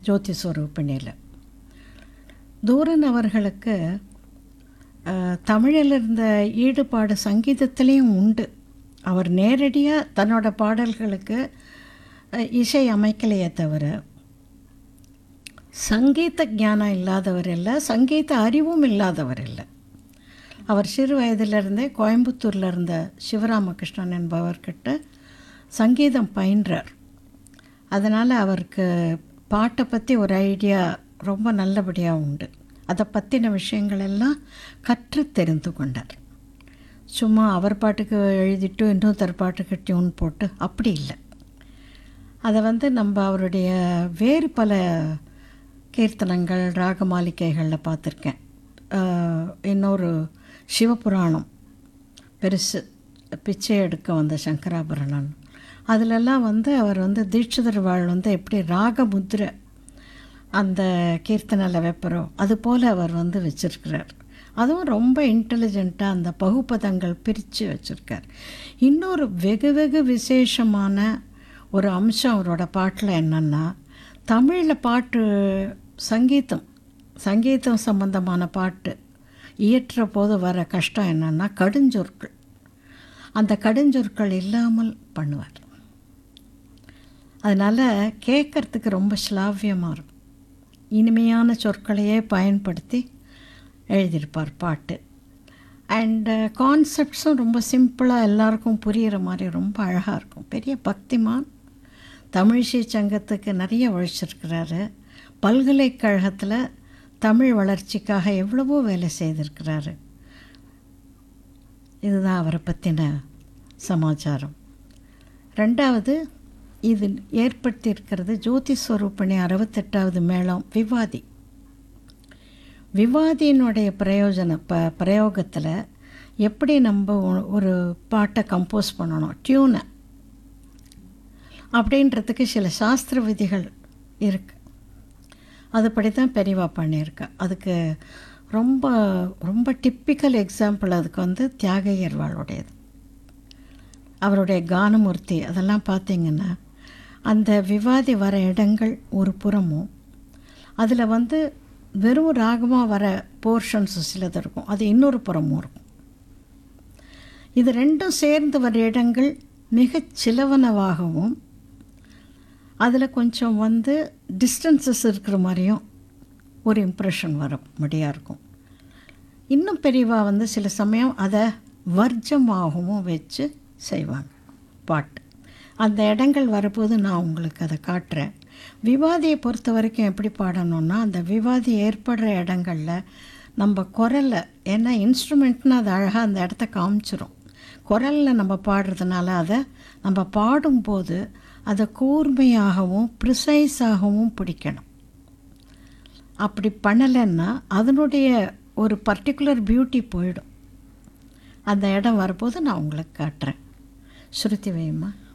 ஜோதி ஸ்வரூபிணியில் தூரன் அவர்களுக்கு அஹ், தமிழில் இருந்த ஈடுபாடு சங்கீதத்திலையும் உண்டு அவர் நேரடியாக தன்னோட பாடல்களுக்கு அஹ், இசை அமைக்கலையே தவிர சங்கீத ஞானம் இல்லாதவர் இல்லை சங்கீத அறிவும் இல்லாதவர் இல்லை அவர் சிறு வயதிலிருந்தே கோயம்புத்தூரில் இருந்த சிவராமகிருஷ்ணன் என்பவர்கிட்ட சங்கீதம் பயின்றார் அதனால் அவருக்கு பாட்டை பற்றி ஒரு ஐடியா ரொம்ப நல்லபடியாக உண்டு அதை பற்றின விஷயங்கள் எல்லாம் கற்று தெரிந்து கொண்டார் சும்மா அவர் பாட்டுக்கு எழுதிட்டு இன்னொருத்தர் பாட்டுக்கு டியூன் போட்டு அப்படி இல்லை அதை வந்து நம்ம அவருடைய வேறு பல கீர்த்தனங்கள் ராகமாலிகைகளில் பார்த்துருக்கேன் ஆஹ் இன்னொரு சிவபுராணம் பெருசு பிச்சை எடுக்க வந்த சங்கராபரணன் அதிலெல்லாம் வந்து அவர் வந்து தீட்சிதர் வாழ் வந்து எப்படி ராகமுத்ரை அந்த கீர்த்தனையில் வைப்பரோ அது போல் அவர் வந்து வச்சிருக்கிறார் அதுவும் ரொம்ப இன்டெலிஜெண்ட்டாக அந்த பகுப்பதங்கள் பிரித்து வச்சுருக்கார் இன்னொரு வெகு வெகு விசேஷமான ஒரு அம்சம் அவரோட பாட்டில் என்னென்னா தமிழில் பாட்டு சங்கீதம் சங்கீதம் சம்பந்தமான பாட்டு இயற்ற போது வர கஷ்டம் என்னென்னா கடுஞ்சொற்கள் அந்த கடுஞ்சொற்கள் இல்லாமல் பண்ணுவார் அதனால் கேட்குறதுக்கு ரொம்ப ஸ்லாவியமாக இருக்கும் இனிமையான சொற்களையே பயன்படுத்தி எழுதியிருப்பார் பாட்டு அண்டு கான்செப்ட்ஸும் ரொம்ப சிம்பிளாக எல்லாருக்கும் புரிகிற மாதிரி ரொம்ப அழகாக இருக்கும் பெரிய பக்திமான் தமிழிசை சங்கத்துக்கு நிறைய உழைச்சிருக்கிறாரு பல்கலைக்கழகத்தில் தமிழ் வளர்ச்சிக்காக எவ்வளவோ வேலை செய்திருக்கிறாரு இதுதான் அவரை பற்றின சமாச்சாரம் ரெண்டாவது இது ஏற்படுத்தியிருக்கிறது ஜோதி ஸ்வரூபிணி அறுபத்தெட்டாவது மேளம் விவாதி விவாதியினுடைய பிரயோஜன ப பிரயோகத்தில் எப்படி நம்ம ஒ- ஒரு பாட்டை கம்போஸ் பண்ணணும் டியூனை அப்படின்றதுக்கு சில சாஸ்திர விதிகள் இருக்குது அதுபடி தான் பெரியவா பண்ணியிருக்கா அதுக்கு ரொம்ப ரொம்ப டிப்பிக்கல் எக்ஸாம்பிள் அதுக்கு வந்து தியாகையர்வாளுடையது அவருடைய கானமூர்த்தி அதெல்லாம் பார்த்தீங்கன்னா அந்த விவாதி வர இடங்கள் ஒரு புறமும் அதில் வந்து வெறும் ராகமாக வர போர்ஷன்ஸ் சிலது இருக்கும் அது இன்னொரு புறமும் இருக்கும் இது ரெண்டும் சேர்ந்து வர இடங்கள் மிகச் சிலவனவாகவும் அதில் கொஞ்சம் வந்து டிஸ்டன்சஸ் இருக்கிற மாதிரியும் ஒரு இம்ப்ரெஷன் வர முடியாக இருக்கும் இன்னும் பெரியவா வந்து சில சமயம் அதை வர்ஜமாகவும் வச்சு செய்வாங்க பாட்டு அந்த இடங்கள் வரப்போது நான் உங்களுக்கு அதை காட்டுறேன் விவாதியை பொறுத்த வரைக்கும் எப்படி பாடணும்னா அந்த விவாதி ஏற்படுற இடங்களில் நம்ம குரலை ஏன்னா இன்ஸ்ட்ருமெண்ட்னு அது அழகாக அந்த இடத்த காமிச்சிரும் குரலில் நம்ம பாடுறதுனால அதை நம்ம பாடும்போது அதை கூர்மையாகவும் ப்ரிசைஸாகவும் பிடிக்கணும் அப்படி பண்ணலைன்னா அதனுடைய ஒரு பர்டிகுலர் பியூட்டி போயிடும் அந்த இடம் வரும்போது நான் உங்களுக்கு காட்டுறேன் ஸ்ருதி வைமா